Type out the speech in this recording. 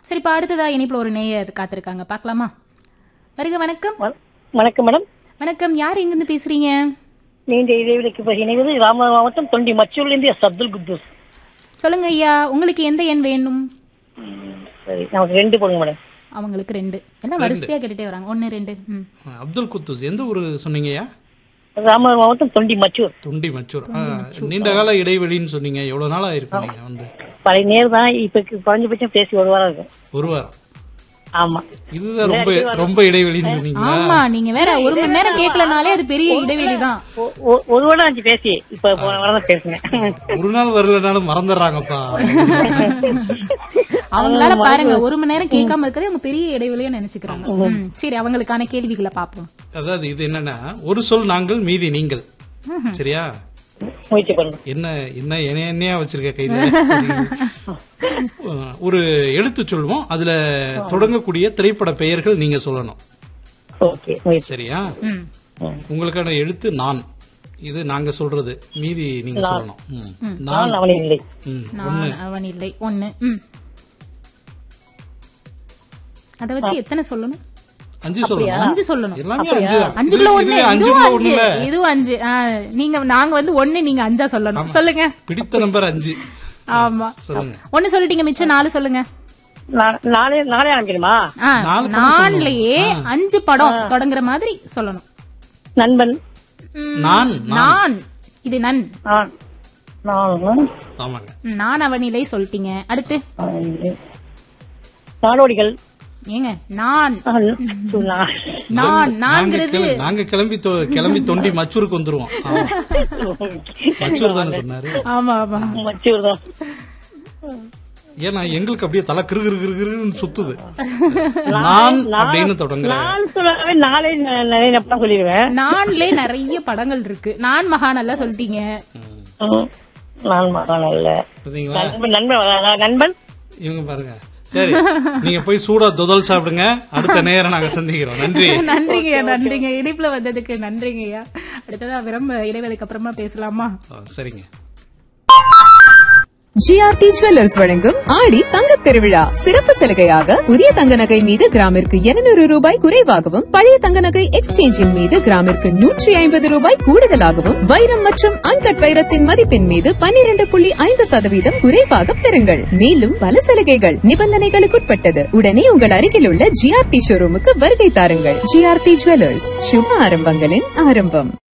சரி இப்போ அடுத்ததா இனிப்புல ஒரு நேயர் காத்திருக்காங்க பார்க்கலாமா வருக வணக்கம் வ- வணக்கம் மேடம் வணக்கம் யார் எங்கிருந்து பேசுறீங்க நீண்ட இடைவெளிக்கு பிறகு இணைவது ராமநாதபுரம் மாவட்டம் தொண்டி மச்சூர்லேருந்து எஸ் அப்துல் குத்தூஸ் சொல்லுங்க ஐயா உங்களுக்கு எந்த எண் வேணும் சரி நமக்கு ரெண்டு போடுங்க மேடம் அவங்களுக்கு ரெண்டு எல்லாம் வரிசையா கேட்டுட்டே வராங்க ஒன்னு ரெண்டு ம். அப்துல் குத்தூஸ் எந்த ஊர் சொன்னீங்கய்யா ராமநாதபுரம் மாவட்டம் தொண்டி மச்சூர் தொண்டி மச்சூர் ஆ, நீண்ட கால இடைவெளின்னு சொன்னீங்க எவ்வளவு நாளா இருக்கும் நீங்க வந்து பழைய நேர் தான் இப்ப குறைஞ்சபட்சம் பேசி ஒரு வாரம் இருக்கும் ஒரு வாரம் ஆமா இதுதான் ரொம்ப ரொம்ப இடைவெளின்னு சொன்னீங்க ஆமா நீங்க வேற ஒரு மணி நேரம் கேட்கலனாலே அது பெரிய இடைவெளி தான் ஒ- ஒ- ஒரு வாரம் ஆச்சு பேசி இப்ப போன வாரம் தான் பேசுனேன் ஒரு நாள் வரலனாலும் மறந்துடுறாங்கப்பா அவங்களால பாருங்க ஒரு மணி நேரம் கேட்காம இருக்கிறது அவங்க பெரிய இடைவெளியா நினைச்சுக்கிறாங்க ம், சரி அவங்களுக்கான கேள்விகளை பாப்போம் அதாவது இது என்னன்னா ஒரு சொல் நாங்கள் மீதி நீங்கள் சரியா முயற்சி பண்ணணும் என்ன என்ன என்ன என்னையா வச்சிருக்க கையில ஒரு எழுத்து சொல்வோம் அதுல தொடங்கக்கூடிய திரைப்பட பெயர்கள் நீங்க சொல்லணும் ஓகே முயற்சி சரியா ம். உங்களுக்கான எழுத்து நான் இது நாங்க சொல்றது மீதி நீங்க சொல்லணும் ம். நான் நான் அவனை இல்லை ம். நான் அவன் இல்லை ஒண்ணு ம். அத வச்சு எத்தனை சொல்லணும் அஞ்சு சொல்லணும் அஞ்சு சொல்லணும் எல்லாமே அஞ்சு தான். அஞ்சுக்குள்ள இது- ஒண்ணு இதுவே இதுவும் அஞ்சுக்குள்ள அஞ்சு ஒண்ணுல இதுவும் அஞ்சு ஆ, நீங்க நாங்க வந்து ஒண்ணு நீங்க அஞ்சா சொல்லணும் சொல்லுங்க பிடித்த நம்பர் அஞ்சு ஆமா சொல்லுங்க ஒண்ணு சொல்லிட்டீங்க மிச்சம் நாலு சொல்லுங்க நா- நாளே நாளே ஆரம்பிக்கணுமா ஆ, நாலு படம் நான்லயே அஞ்சு படம் தொடங்குற மாதிரி சொல்லணும் நண்பன் ம், நான் நான் இது நன் நான் நான் ஆமாங்க நான் அவனிலை சொல்லிட்டீங்க அடுத்து நாடோடிகள் ஏங்க நான் நான் நான் நான் நாங்க நான்ங்கிறது கிளம்பி- நாங்க கிளம்பி தொ- கிளம்பி தொண்டி மச்சூருக்கு வந்துருவோம் ஆமா. மச்சூர் தானே சொன்னாரு ஆமா ஆமா மச்சூர் தான் ஏன்னா எங்களுக்கு அப்படியே தலை கிரு கிரு கிரு கிருன்னு சுத்துது நான் அப்படின்னு தொடங்குறேன் நான் சொல்லவே நாளே ந- நிறைய நப்பா சொல்லிடுவேன் நான்லே நிறைய படங்கள் இருக்கு நான் மகான் எல்லாம் சொல்லிட்டீங்க ம். நான் மகான் அல்ல பாத்தீங்களா நண்பன் நண்பன் நண்பன் இவங்க பாருங்க சரி நீங்க போய் சூடா தொதல் சாப்பிடுங்க அடுத்த நேரம் நாங்க சந்திக்கிறோம் நன்றி நன்றிங்கய்யா நன்றிங்க இனிப்புல வந்ததுக்கு நன்றிங்கய்யா அடுத்ததா விரும்ப இடைவேளைக்கு அப்புறமா பேசலாமா ஆ, சரிங்க ஜிஆர்டி ஜுவல்லர்ஸ் வழங்கும் ஆடி தங்கத் திருவிழா சிறப்பு சலுகையாக புதிய தங்க நகை மீது கிராமிற்கு 200 ரூபாய் குறைவாகவும் பழைய தங்க நகை எக்ஸ்சேஞ்சின் மீது கிராமிற்கு நூற்றி ஐம்பது ரூபாய் கூடுதலாகவும் வைரம் மற்றும் அன்கட் வைரத்தின் மதிப்பின் மீது 12.5% புள்ளி ஐந்து சதவீதம் குறைவாக பெறுங்கள் மேலும் பல சலுகைகள் நிபந்தனைகளுக்குட்பட்டது உடனே உங்கள் அருகில் உள்ள ஜிஆர்டி ஷோரூமுக்கு வருகை தாருங்கள் ஜிஆர்டி ஜுவல்லர்ஸ் சுப ஆரம்பங்களின் ஆரம்பம்